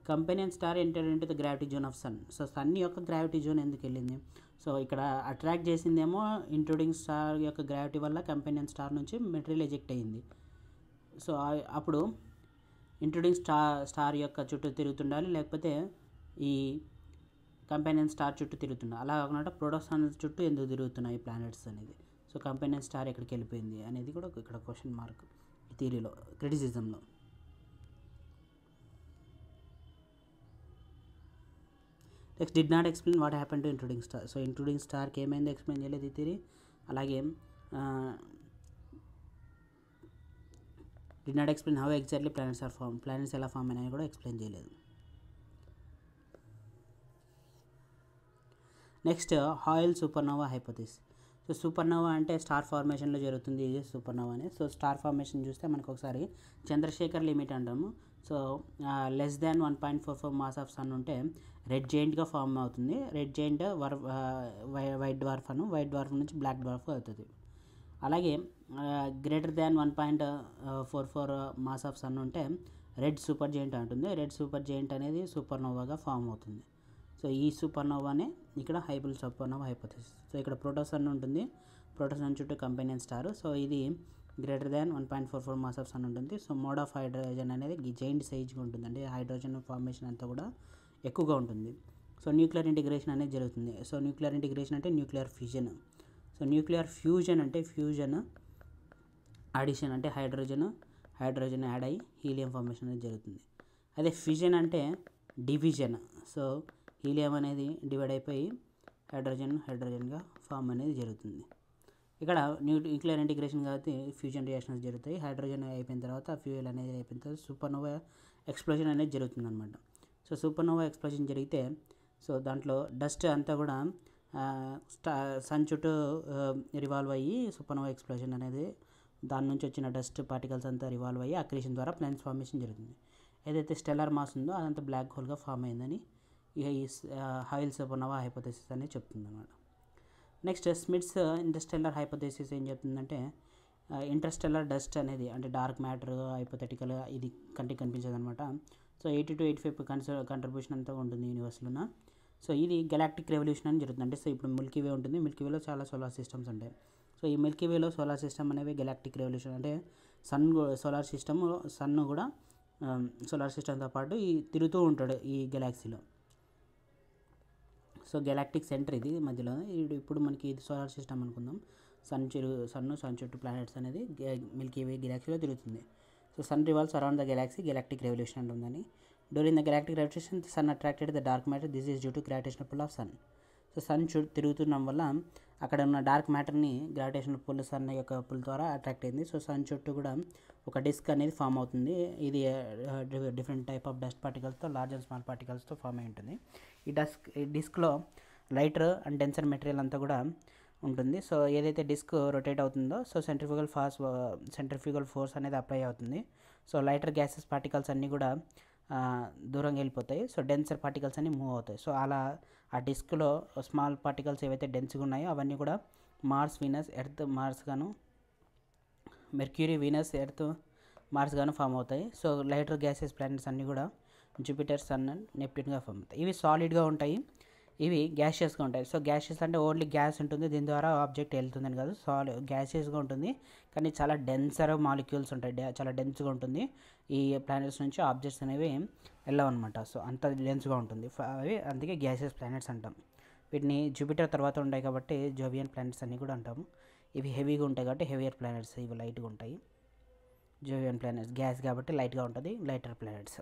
companion star enter into the gravity zone of sun so sun యొక్క గ్రావిటీ జోన్ ఎందుకు వెళ్ళింది సో ఇక్కడ అట్రాక్ట్ చేసిందేమో ఇంట్రూడింగ్ స్టార్ యొక్క గ్రావిటీ వల్ల కంపెనియన్ స్టార్ నుంచి మెటీరియల్ ఎజెక్ట్ అయ్యింది సో ఆ- అప్పుడు ఇంట్రూడింగ్ స్టార్ స్టార్ యొక్క చుట్టూ తిరుగుతుండాలి లేకపోతే ఈ కంపెనియన్ స్టార్ చుట్టూ తిరుగుతుండాలి అలా కాకుండా ప్రోడక్ట్స్ చుట్టూ ఎందుకు తిరుగుతున్నాయి ప్లానెట్స్ అనేది సో కంపెనియన్ స్టార్ ఎక్కడికి వెళ్ళిపోయింది అనేది కూడా ఇక్కడ క్వశ్చన్ మార్క్ ఈ థీరీలో క్రిటిసిజంలో next did not explain what happen to intruding star so intruding స్టార్కి ఏమైందో ఎక్స్ప్లెయిన్ చేయలేదు ఈ థియరీ అలాగే did not explain how exactly planets are form planets ఎలా ఫామ్ అయినాయో కూడా ఎక్స్ప్లెయిన్ చేయలేదు next Hoyle supernova hypothesis so supernova అంటే స్టార్ ఫార్మేషన్లో జరుగుతుంది ఇది సూపర్నోవా అని సో స్టార్ ఫార్మేషన్ చూస్తే మనకు ఒకసారి చంద్రశేఖర్ లిమిట్ అంటాము so less than one point four four mass of sun ఉంటే రెడ్ జైంట్గా ఫామ్ అవుతుంది red giant or white dwarf అను వైట్ డ్వార్ఫ్ నుంచి బ్లాక్ డ్వార్ఫ్ అవుతుంది అలాగే greater than one point four four mass of sun ఉంటే రెడ్ సూపర్ జైంట్ అంటుంది రెడ్ సూపర్ జైంట్ అనేది సూపర్నోవాగా ఫామ్ అవుతుంది సో ఈ సూపర్నోవానే ఇక్కడ హైబుల్ సూపర్నోవా హైపోథిసిస్ సో ఇక్కడ ప్రోటోసన్ ఉంటుంది ప్రోటోసన్ చుట్టూ కంపెనియన్ స్టార్ సో ఇది greater than one point four four mass of sun ఉంటుంది సో మోడ్ ఆఫ్ హైడ్రోజన్ అనేది జైంట్ సైజ్గా ఉంటుంది అంటే హైడ్రోజన్ ఫార్మేషన్ అంతా కూడా ఎక్కువగా ఉంటుంది సో న్యూక్లియర్ ఇంటిగ్రేషన్ అనేది జరుగుతుంది సో న్యూక్లియర్ ఇంటిగ్రేషన్ అంటే nuclear fusion so nuclear fusion అంటే ఫ్యూజన్ అడిషన్ అంటే హైడ్రోజన్ హైడ్రోజన్ యాడ్ అయ్యి హీలియం ఫార్మేషన్ అనేది జరుగుతుంది అదే ఫ్యూజన్ అంటే డివిజన్ సో హీలియం అనేది డివైడ్ అయిపోయి హైడ్రోజన్ హైడ్రోజన్గా ఫామ్ అనేది జరుగుతుంది ఇక్కడ న్యూ న్యూక్లియర్ ఇంటిగ్రేషన్ కాబట్టి ఫ్యూజన్ రియాక్షన్స్ జరుగుతాయి హైడ్రోజన్ అయిపోయిన తర్వాత ఫ్యూయల్ అనేది అయిపోయిన తర్వాత సూపర్నోవా ఎక్స్ప్లోజన్ అనేది జరుగుతుంది అనమాట సో సూపర్నోవా ఎక్స్ప్లోజన్ జరిగితే సో దాంట్లో డస్ట్ అంతా కూడా ఆ, స్టా సన్ చుట్టూ రివాల్వ్ అయ్యి సూపర్నోవా ఎక్స్ప్లోజన్ అనేది దాని నుంచి వచ్చిన డస్ట్ పార్టికల్స్ అంతా రివాల్వ్ అయ్యి అక్రిషన్ ద్వారా ప్లానెట్స్ ఫార్మేషన్ జరుగుతుంది ఏదైతే స్టెల్లర్ మాస్ ఉందో అదంతా బ్లాక్ హోల్గా ఫామ్ అయిందని ఇక ఈ హైల్ సూపర్నోవా హైపోథెసిస్ అనేది చెప్తుంది అనమాట నెక్స్ట్ స్మిట్స్ ఇంటర్స్టెల్లర్ హైపోథెసిస్ ఏం చెప్తుందంటే ఇంటర్స్టెల్లర్ డస్ట్ అనేది అంటే డార్క్ మ్యాటర్ హైపోథెటికల్ ఇది కంటికి కనిపించదు అనమాట so eighty two eighty five కన్స కంట్రిబ్యూషన్ అంతా ఉంటుంది యూనివర్స్లోన సో ఇది గెలాక్టిక్ రెవల్యూషన్ అని జరుగుతుంది అంటే సో ఇప్పుడు మిల్కీ వే ఉంటుంది మిల్కీ వేలో చాలా సోలార్ సిస్టమ్స్ ఉంటాయి సో ఈ మిల్కీ వేలో సోలార్ సిస్టమ్ అనేవి గెలాక్టిక్ రెవల్యూషన్ అంటే సన్ సోలార్ సిస్టమ్ సన్ కూడా సోలార్ సిస్టమ్తో పాటు ఈ తిరుగుతూ ఉంటాడు ఈ గెలాక్సీలో సో గెలాక్టిక్ సెంటర్ ఇది మధ్యలో ఇది ఇప్పుడు మనకి ఇది సోలార్ సిస్టమ్ అనుకుందాం సన్ చిరు సన్ సన్ చుట్టూ ప్లానెట్స్ అనేది మిల్కీ వే గెలాక్సీలో తిరుగుతుంది so sun revolves around the galaxy galactic revolution అంటుందని during the galactic revolution sun attracted the dark matter this is due to gravitational pull of sun so sun చుట్టూ తిరుగుతుండడం వల్ల అక్కడ ఉన్న డార్క్ మ్యాటర్ని గ్రావిటేషనల్ పుల్ సన్ యొక్క పుల్ ద్వారా అట్రాక్ట్ అయింది సో సన్ చుట్టూ కూడా ఒక డిస్క్ అనేది ఫామ్ అవుతుంది ఇది డిఫరెంట్ టైప్ ఆఫ్ డస్ట్ పార్టికల్స్తో లార్జ్ అండ్ స్మాల్ పార్టికల్స్తో ఫామ్ అయి ఉంటుంది ఈ డస్క్ ఈ డిస్క్లో లైటర్ అండ్ డెన్సర్ మెటీరియల్ అంతా కూడా ఉంటుంది సో ఏదైతే డిస్క్ రొటేట్ అవుతుందో so centrifugal force centrifugal force అనేది అప్లై అవుతుంది సో లైటర్ గ్యాసెస్ పార్టికల్స్ అన్నీ కూడా ఆ, దూరంగా వెళ్ళిపోతాయి సో డెన్సర్ పార్టికల్స్ అన్నీ మూవ్ అవుతాయి సో అలా ఆ డిస్క్లో స్మాల్ పార్టికల్స్ ఏవైతే డెన్స్గా ఉన్నాయో అవన్నీ కూడా మార్స్ వీనస్ ఎర్త్ మార్స్ గాను మెర్క్యూరీ వీనస్ ఎర్త్ మార్స్ గాను ఫామ్ అవుతాయి సో లైటర్ గ్యాసెస్ ప్లానెట్స్ అన్నీ కూడా జూపిటర్ సన్ అండ్ నెప్ట్యూన్గా ఫామ్ అవుతాయి ఇవి సాలిడ్గా ఉంటాయి ఇవి గ్యాషియస్గా ఉంటాయి సో గ్యాషియస్ అంటే ఓన్లీ గ్యాస్ ఉంటుంది దీని ద్వారా ఆబ్జెక్ట్ వెళ్తుందని కాదు సాలి గ్యాషియస్గా ఉంటుంది కానీ చాలా డెన్సర్ మాలిక్యూల్స్ ఉంటాయి డే- చాలా డెన్స్గా ఉంటుంది ఈ ప్లానెట్స్ నుంచి ఆబ్జెక్ట్స్ అనేవి వెళ్ళవన్నమాట సో అంత డెన్స్గా ఉంటుంది ఫ- అవి అందుకే గ్యాషియస్ ప్లానెట్స్ అంటాం వీటిని జూపిటర్ తర్వాత ఉంటాయి కాబట్టి జోవియన్ ప్లానెట్స్ అని కూడా అంటాము ఇవి హెవీగా ఉంటాయి కాబట్టి హెవియర్ ప్లానెట్స్ ఇవి లైట్గా ఉంటాయి జోవియన్ ప్లానెట్స్ గ్యాస్ కాబట్టి లైట్గా ఉంటుంది lighter planets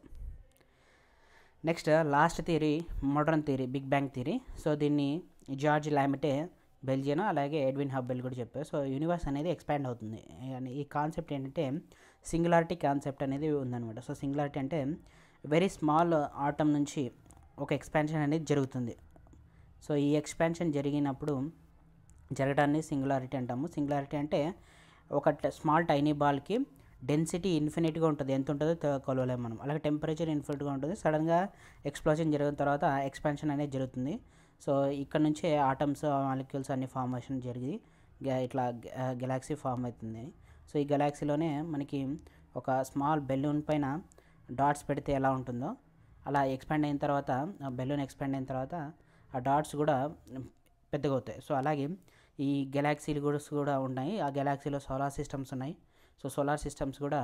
next last theory modern theory big bang theory so దీన్ని జార్జ్ లామిటే బెల్జియన్ అలాగే ఎడ్విన్ హబ్బెల్ కూడా చెప్పారు సో యూనివర్స్ అనేది ఎక్స్పాండ్ అవుతుంది అని ఈ కాన్సెప్ట్ ఏంటంటే సింగులారిటీ కాన్సెప్ట్ అనేది ఉందన్నమాట సో సింగులారిటీ అంటే వెరీ స్మాల్ ఆటమ్ నుంచి ఒక ఎక్స్పాన్షన్ అనేది జరుగుతుంది సో ఈ ఎక్స్పాన్షన్ జరిగినప్పుడు జరగడాన్ని సింగులారిటీ అంటాము సింగులారిటీ అంటే ఒక స్మాల్ టైనీ బాల్కి డెన్సిటీ ఇన్ఫినిట్గా ఉంటుంది ఎంత ఉంటుందో తె- కొలవలేము మనం అలాగే టెంపరేచర్ ఇన్ఫినిట్గా ఉంటుంది సడన్గా ఎక్స్ప్లోజన్ జరిగిన తర్వాత ఎక్స్పాన్షన్ అనేది జరుగుతుంది సో ఇక్కడ నుంచే ఆటమ్స్ మాలిక్యూల్స్ అన్ని ఫార్మేషన్ జరిగి గ- ఇట్లా గెలాక్సీ ఫామ్ అవుతుంది సో ఈ గెలాక్సీలోనే మనకి ఒక స్మాల్ బెలూన్ పైన డాట్స్ పెడితే ఎలా ఉంటుందో అలా ఎక్స్పాండ్ అయిన తర్వాత బెలూన్ ఎక్స్పాండ్ అయిన తర్వాత ఆ డాట్స్ కూడా పెద్దగా అవుతాయి సో అలాగే ఈ గెలాక్సీలు కూడా కూడా ఉన్నాయి ఆ గెలాక్సీలో సోలార్ సిస్టమ్స్ ఉన్నాయి సో సోలార్ సిస్టమ్స్ కూడా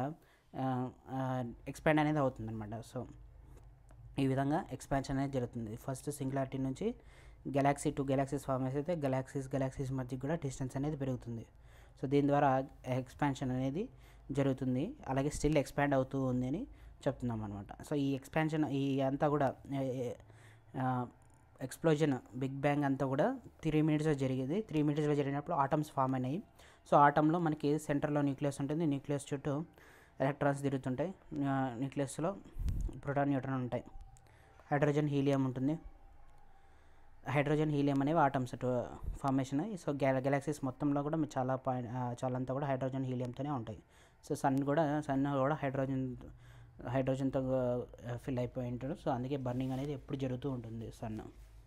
ఎక్స్పాండ్ అనేది అవుతుంది అనమాట సో ఈ విధంగా ఎక్స్పాన్షన్ అనేది జరుగుతుంది ఫస్ట్ సింగులారిటీ నుంచి గెలాక్సీ టు గెలాక్సీస్ ఫామ్ అయితే గెలాక్సీస్ గెలాక్సీస్ మధ్య కూడా డిస్టెన్స్ అనేది పెరుగుతుంది సో దీని ద్వారా ఎక్స్పాన్షన్ అనేది జరుగుతుంది అలాగే స్టిల్ ఎక్స్పాండ్ అవుతూ ఉంది అని చెప్తున్నాం అనమాట సో ఈ ఎక్స్పాన్షన్ ఈ అంతా కూడా ఎక్స్ప్లోజన్ బిగ్ బ్యాంగ్ అంతా కూడా త్రీ మినిట్స్లో జరిగేది త్రీ మినిట్స్లో జరిగినప్పుడు ఆటమ్స్ ఫామ్ అయినాయి సో ఆటంలో మనకి సెంటర్లో న్యూక్లియస్ ఉంటుంది న్యూక్లియస్ చుట్టూ ఎలక్ట్రాన్స్ తిరుగుతుంటాయి న్యూక్లియస్లో ప్రోటాన్ న్యూట్రాన్ ఉంటాయి హైడ్రోజన్ హీలియం ఉంటుంది హైడ్రోజన్ హీలియం అనేవి ఆటమ్స్ ఫార్మేషన్ సో గ్యాల గెలాక్సీస్ మొత్తంలో కూడా చాలా పాయింట్ చాలా అంతా కూడా హైడ్రోజన్ హీలియంతోనే ఉంటాయి సో సన్ కూడా సన్ కూడా హైడ్రోజన్ హైడ్రోజన్తో ఫిల్ అయిపోయి ఉంటాడు సో అందుకే బర్నింగ్ అనేది ఎప్పుడు జరుగుతూ ఉంటుంది సన్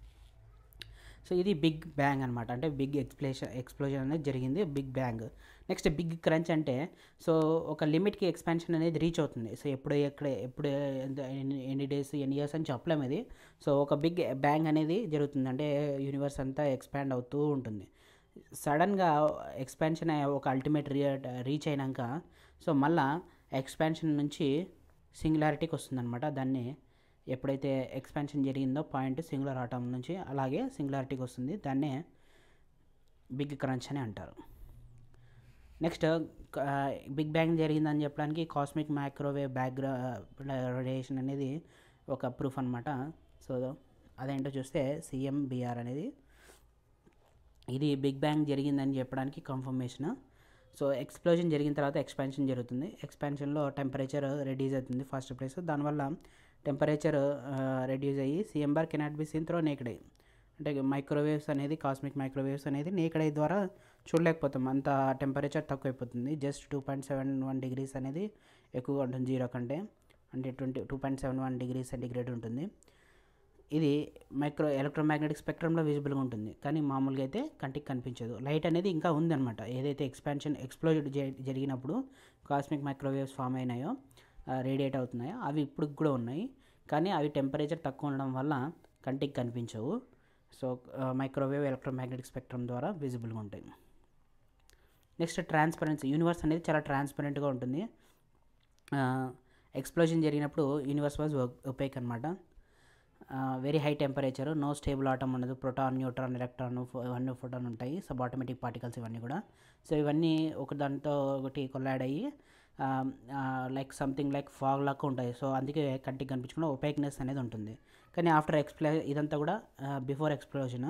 సో ఇది బిగ్ బ్యాంగ్ అనమాట అంటే బిగ్ ఎక్స్ప్లేషన్ ఎక్స్ప్లోజన్ అనేది జరిగింది big bang next big crunch అంటే సో ఒక లిమిట్కి ఎక్స్పాన్షన్ అనేది రీచ్ అవుతుంది సో ఎప్పుడు ఎక్కడ ఎప్పుడు ఎంత- ఎన్ని ఎన్ని డేస్ ఎన్ని ఇయర్స్ అని చెప్పలేము ఇది సో ఒక బిగ్ బ్యాంగ్ అనేది జరుగుతుంది అంటే యూనివర్స్ అంతా ఎక్స్పాండ్ అవుతూ ఉంటుంది సడన్గా ఎక్స్పాన్షన్ ఒక అల్టిమేట్ రీ రీచ్ అయినాక సో మళ్ళా ఎక్స్పాన్షన్ నుంచి సింగులారిటీకి వస్తుందన్నమాట దాన్ని ఎప్పుడైతే ఎక్స్పాన్షన్ జరిగిందో పాయింట్ సింగులర్ ఆటం నుంచి అలాగే సింగులారిటీకి వస్తుంది దాన్నే బిగ్ క్రంచ్ అని అంటారు నెక్స్ట్ బిగ్ బ్యాంగ్ జరిగిందని చెప్పడానికి కాస్మిక్ మైక్రోవేవ్ బ్యాక్గ్రౌండ్ రేడియేషన్ అనేది ఒక ప్రూఫ్ అనమాట సో అదేంటో చూస్తే సిఎంబిఆర్ అనేది ఇది బిగ్ బ్యాంగ్ జరిగిందని చెప్పడానికి కన్ఫర్మేషన్ సో ఎక్స్ప్లోజన్ జరిగిన తర్వాత ఎక్స్పాన్షన్ జరుగుతుంది ఎక్స్పాన్షన్లో టెంపరేచర్ రెడ్యూస్ అవుతుంది ఫస్ట్ ప్లేస్ దానివల్ల టెంపరేచర్ రెడ్యూస్ అయ్యి CMR cannot be seen through naked eye అంటే మైక్రోవేవ్స్ అనేది కాస్మిక్ మైక్రోవేవ్స్ అనేది నేకెడ్ ఐ ద్వారా చూడలేకపోతాం అంత టెంపరేచర్ తక్కువైపోతుంది just two point seven one degrees అనేది ఎక్కువగా ఉంటుంది జీరో కంటే అంటే twenty two point seven one degree centigrade ఉంటుంది ఇది మైక్రో ఎలక్ట్రోమాగ్నెటిక్ స్పెక్ట్రంలో విజిబుల్గా ఉంటుంది కానీ మామూలుగా అయితే కంటికి కనిపించదు లైట్ అనేది ఇంకా ఉందన్నమాట ఏదైతే ఎక్స్పాన్షన్ ఎక్స్ప్లోజ్ జరిగినప్పుడు కాస్మిక్ మైక్రోవేవ్స్ ఫామ్ అయినాయో రేడియేట్ అవుతున్నాయో అవి ఇప్పుడు కూడా ఉన్నాయి కానీ అవి టెంపరేచర్ తక్కువ ఉండడం వల్ల కంటికి కనిపించవు సో మైక్రోవేవ్ ఎలక్ట్రోమాగ్నెటిక్ స్పెక్ట్రమ్ ద్వారా విజిబుల్గా ఉంటాయి నెక్స్ట్ ట్రాన్స్పరెన్సీ యూనివర్స్ అనేది చాలా ట్రాన్స్పరెంట్గా ఉంటుంది ఎక్స్ప్లోజన్ జరిగినప్పుడు యూనివర్స్ వాజ్ ఒపేక్ అనమాట very high temperature no stable atom ఉండదు ప్రోటాన్ న్యూట్రాన్ ఎలక్ట్రాన్ ఇవన్నీ ఫోటాన్ ఉంటాయి సబ్ ఆటోమేటిక్ పార్టికల్స్ ఇవన్నీ కూడా సో ఇవన్నీ ఒక దాంతో ఒకటి కొల్లాడ్ అయ్యి లైక్ సంథింగ్ లైక్ ఫాగ్ లాగా ఉంటాయి సో అందుకే కంటికి కనిపించకుండా ఒపేక్నెస్ అనేది ఉంటుంది కానీ ఆఫ్టర్ ఎక్స్ప్లో ఇదంతా కూడా బిఫోర్ ఎక్స్ప్లోజన్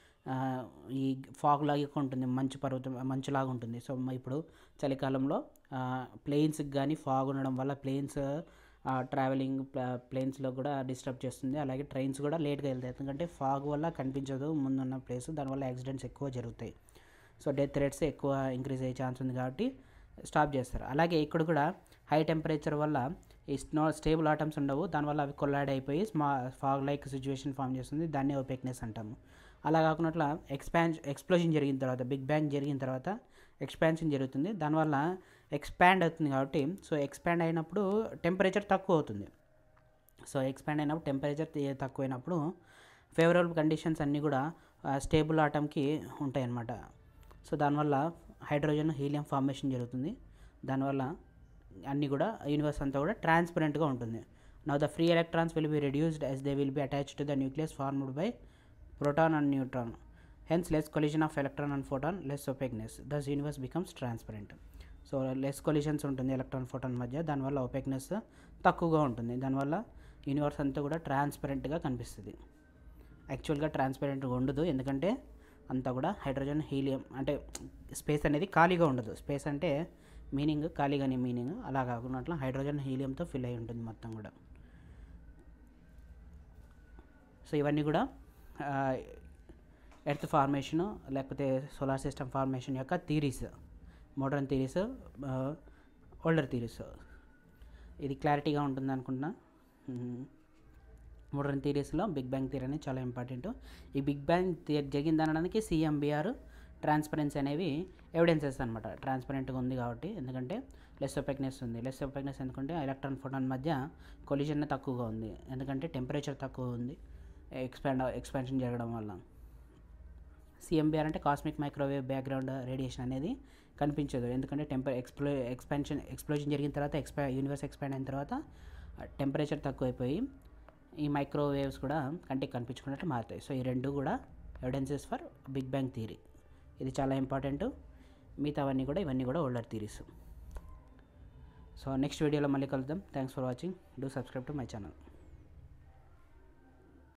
ఈ ఫాగ్ లాగా ఉంటుంది మంచు పర్వతం మంచులాగా ఉంటుంది సో మ- ఇప్పుడు చలికాలంలో ప్లేన్స్కి కానీ ఫాగ్ ఉండడం వల్ల ప్లేన్స్ ట్రావెలింగ్ ప్లేన్స్లో కూడా డిస్టర్బ్ చేస్తుంది అలాగే ట్రైన్స్ కూడా లేట్గా వెళ్తాయి ఎందుకంటే ఫాగ్ వల్ల కనిపించదు ముందున్న ప్లేస్ దానివల్ల యాక్సిడెంట్స్ ఎక్కువ జరుగుతాయి సో డెత్ రేట్స్ ఎక్కువ ఇంక్రీజ్ అయ్యే ఛాన్స్ ఉంది కాబట్టి స్టాప్ చేస్తారు అలాగే ఇక్కడ కూడా హై టెంపరేచర్ వల్ల ఈ స్నో స్టేబుల్ ఆటమ్స్ ఉండవు దానివల్ల అవి కొల్లాడ్ అయిపోయి స్మా ఫాగ్ లైక్ సిచ్యువేషన్ ఫామ్ చేస్తుంది దాన్ని ఒపెక్నెస్ అంటాము అలా కాకుండా ఎక్స్పాన్స్ ఎక్స్ప్లోజన్ జరిగిన తర్వాత బిగ్ బ్యాంగ్ జరిగిన తర్వాత ఎక్స్పాన్షన్ జరుగుతుంది దానివల్ల ఎక్స్పాండ్ అవుతుంది కాబట్టి సో ఎక్స్పాండ్ అయినప్పుడు టెంపరేచర్ తక్కువ అవుతుంది సో ఎక్స్పాండ్ అయినప్పుడు టెంపరేచర్ తక్కువైనప్పుడు ఫేవరబుల్ కండిషన్స్ అన్నీ కూడా స్టేబుల్ ఆటంకి ఉంటాయి అన్నమాట సో దానివల్ల హైడ్రోజన్ హీలియం ఫార్మేషన్ జరుగుతుంది దానివల్ల అన్నీ కూడా యూనివర్స్ అంతా కూడా ట్రాన్స్పరెంట్గా ఉంటుంది now the free electrons will be reduced as they will be attached to the nucleus formed by proton and neutron hence less collision of electron and photon less opaqueness thus universe becomes transparent so less collisions ఉంటుంది ఎలక్ట్రాన్ ఫోటాన్ మధ్య దానివల్ల ఒపెక్నెస్ తక్కువగా ఉంటుంది దానివల్ల యూనివర్స్ అంతా కూడా ట్రాన్స్పరెంట్గా కనిపిస్తుంది యాక్చువల్గా ట్రాన్స్పరెంట్గా ఉండదు ఎందుకంటే అంతా కూడా హైడ్రోజన్ హీలియం అంటే స్పేస్ అనేది ఖాళీగా ఉండదు స్పేస్ అంటే మీనింగ్ ఖాళీగానే మీనింగ్ అలా కాకుండా అట్లా హైడ్రోజన్ హీలియంతో ఫిల్ అయి ఉంటుంది మొత్తం కూడా సో ఇవన్నీ కూడా ఎర్త్ ఫార్మేషన్ లేకపోతే సోలార్ సిస్టమ్ ఫార్మేషన్ యొక్క theories modern theories older theories ఇది క్లారిటీగా ఉంటుంది అనుకుంటున్నా మోడర్న్ థీరీస్లో బిగ్ బ్యాంగ్ థియరీ అనేది చాలా ఇంపార్టెంట్ ఈ బిగ్ బ్యాంగ్ థియరీ జరిగింది అనడానికి సిఎంబిఆర్ ట్రాన్స్పరెన్సీ అనేవి ఎవిడెన్సెస్ అనమాట ట్రాన్స్పరెంట్గా ఉంది కాబట్టి ఎందుకంటే లెస్ ఒపెక్నెస్ ఉంది లెస్ ఒపెక్నెస్ ఎందుకంటే ఎలక్ట్రాన్ ఫోటాన్ మధ్య కొలిజన్ తక్కువగా ఉంది ఎందుకంటే టెంపరేచర్ తక్కువ ఉంది ఎక్స్పాండ్ ఎక్స్పాన్షన్ జరగడం వల్ల సిఎంబిఆర్ అంటే కాస్మిక్ మైక్రోవేవ్ బ్యాక్గ్రౌండ్ రేడియేషన్ అనేది కనిపించదు ఎందుకంటే టెంపర్ ఎక్స్ప్లో ఎక్స్పాన్షన్ ఎక్స్ప్లోజన్ జరిగిన తర్వాత ఎక్స్పా యూనివర్స్ ఎక్స్పాండ్ అయిన తర్వాత టెంపరేచర్ తక్కువైపోయి ఈ మైక్రోవేవ్స్ కూడా కంటికి కనిపించుకున్నట్టు మారుతాయి సో ఈ రెండు కూడా evidences for big bang theory ఇది చాలా ఇంపార్టెంట్ మిగతావన్నీ కూడా ఇవన్నీ కూడా ఓల్డర్ థీరీస్ సో నెక్స్ట్ వీడియోలో మళ్ళీ కలుద్దాం thanks for watching do subscribe to my channel